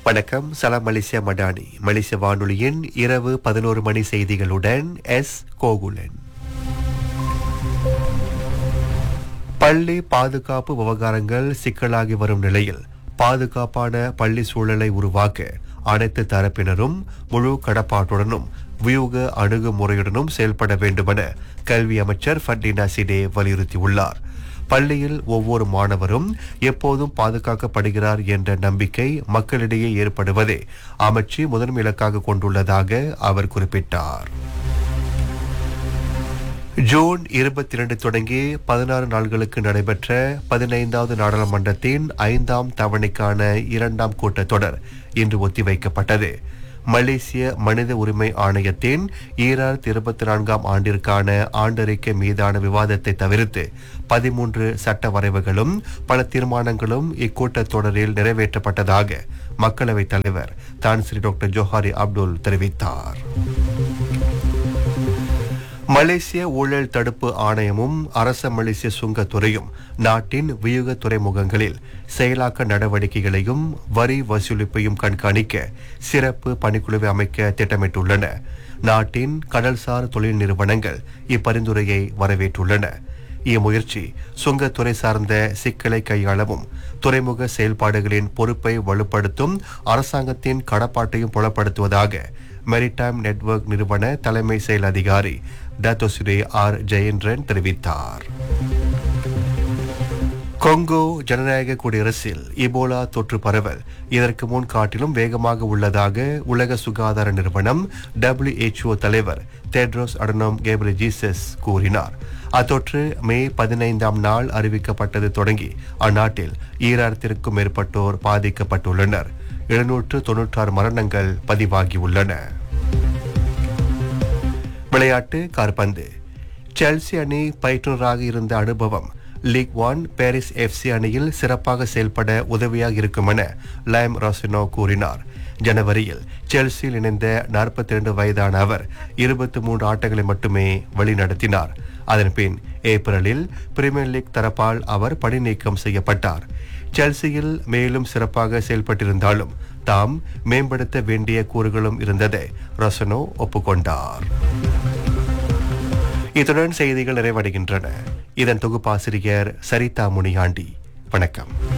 வணக்கம் சலாம் மலேசியா மடானி மலேசிய வானொலியின் இரவு பதினோரு மணி செய்திகளுடன் எஸ் கோகுலன் பள்ளி பாதுகாப்பு விவகாரங்கள் சிக்கலாகி வரும் நிலையில் பாதுகாப்பான பள்ளி சூழலை உருவாக்க அனைத்து தரப்பினரும் முழு கடப்பாட்டுடனும் வியூக அணுகுமுறையுடனும் செயல்பட வேண்டுமென கல்வி அமைச்சர் ஃபர்டினா சிடே வலியுறுத்தியுள்ளார் பள்ளியில் ஒவ்வொரு மாணவரும் எப்போதும் பாதுகாக்கப்படுகிறார் என்ற நம்பிக்கை மக்களிடையே ஏற்படுவதே அமைச்சு முதன்மை இலக்காக கொண்டுள்ளதாக அவர் குறிப்பிட்டார் ஜூன் இருபத்தி இரண்டு தொடங்கி பதினாறு நாள்களுக்கு நடைபெற்ற பதினைந்தாவது நாடாளுமன்றத்தின் ஐந்தாம் தவணைக்கான இரண்டாம் கூட்டத்தொடர் இன்று ஒத்திவைக்கப்பட்டது மலேசிய மனித உரிமை ஆணையத்தின் ஈராயிரத்தி இருபத்தி நான்காம் ஆண்டிற்கான ஆண்டறிக்கை மீதான விவாதத்தை தவிர்த்து பதிமூன்று சட்ட வரைவுகளும் பல தீர்மானங்களும் இக்கூட்டத்தொடரில் நிறைவேற்றப்பட்டதாக மக்களவைத் தலைவர் தான் ஸ்ரீ டாக்டர் ஜோஹாரி அப்துல் தெரிவித்தார் மலேசிய ஊழல் தடுப்பு ஆணையமும் அரச மலேசிய சுங்கத்துறையும் நாட்டின் வியூக துறைமுகங்களில் செயலாக்க நடவடிக்கைகளையும் வரி வசூலிப்பையும் கண்காணிக்க சிறப்பு பணிக்குழுவை அமைக்க திட்டமிட்டுள்ளன நாட்டின் கடல்சார் தொழில் நிறுவனங்கள் இப்பரிந்துரையை வரவேற்றுள்ளன இம்முயற்சி சுங்கத்துறை சார்ந்த சிக்கலை கையாளவும் துறைமுக செயல்பாடுகளின் பொறுப்பை வலுப்படுத்தும் அரசாங்கத்தின் கடப்பாட்டையும் புலப்படுத்துவதாக மெரிடைம் நெட்வொர்க் நிறுவன தலைமை செயல் அதிகாரி டத்தோசிரே ஆர் ஜெயேந்திரன் தெரிவித்தார் கொங்கோ ஜனநாயக குடியரசில் இபோலா தொற்று பரவல் இதற்கு முன் காட்டிலும் வேகமாக உள்ளதாக உலக சுகாதார நிறுவனம் WHO தலைவர் தெட்ரோஸ் அடனோம் கேப்ரிஜீசஸ் கூறினார் அத்தொற்று மே பதினைந்தாம் நாள் அறிவிக்கப்பட்டது தொடங்கி அந்நாட்டில் ஈராயிரத்திற்கும் மேற்பட்டோர் பாதிக்கப்பட்டுள்ளனர் எழுநூற்று தொன்னூற்றாறு மரணங்கள் பதிவாகியுள்ளன விளையாட்டு கார்பந்து செல்சி அணி பயிற்றுநராக இருந்த அனுபவம் லீக் ஒன் பாரிஸ் எஃப்சி அணியில் சிறப்பாக செயல்பட உதவியாக இருக்கும் என லைம் ராசினோ கூறினார் ஜனவரியில் செல்சியில் இணைந்த நாற்பத்தி இரண்டு வயதான அவர் இருபத்தி மூன்று ஆட்டங்களை மட்டுமே வழிநடத்தினார் அதன்பின் ஏப்ரலில் பிரீமியர் லீக் தரப்பால் அவர் பணி நீக்கம் செய்யப்பட்டார் செல்சியில் மேலும் சிறப்பாக செயல்பட்டிருந்தாலும் தாம் மேம்படுத்த வேண்டிய கூறுகளும் இருந்ததை ரசனோ ஒப்புக்கொண்டார் இத்துடன் செய்திகள் நிறைவடைகின்றன இதன் தொகுப்பாசிரியர் சரிதா முனியாண்டி வணக்கம்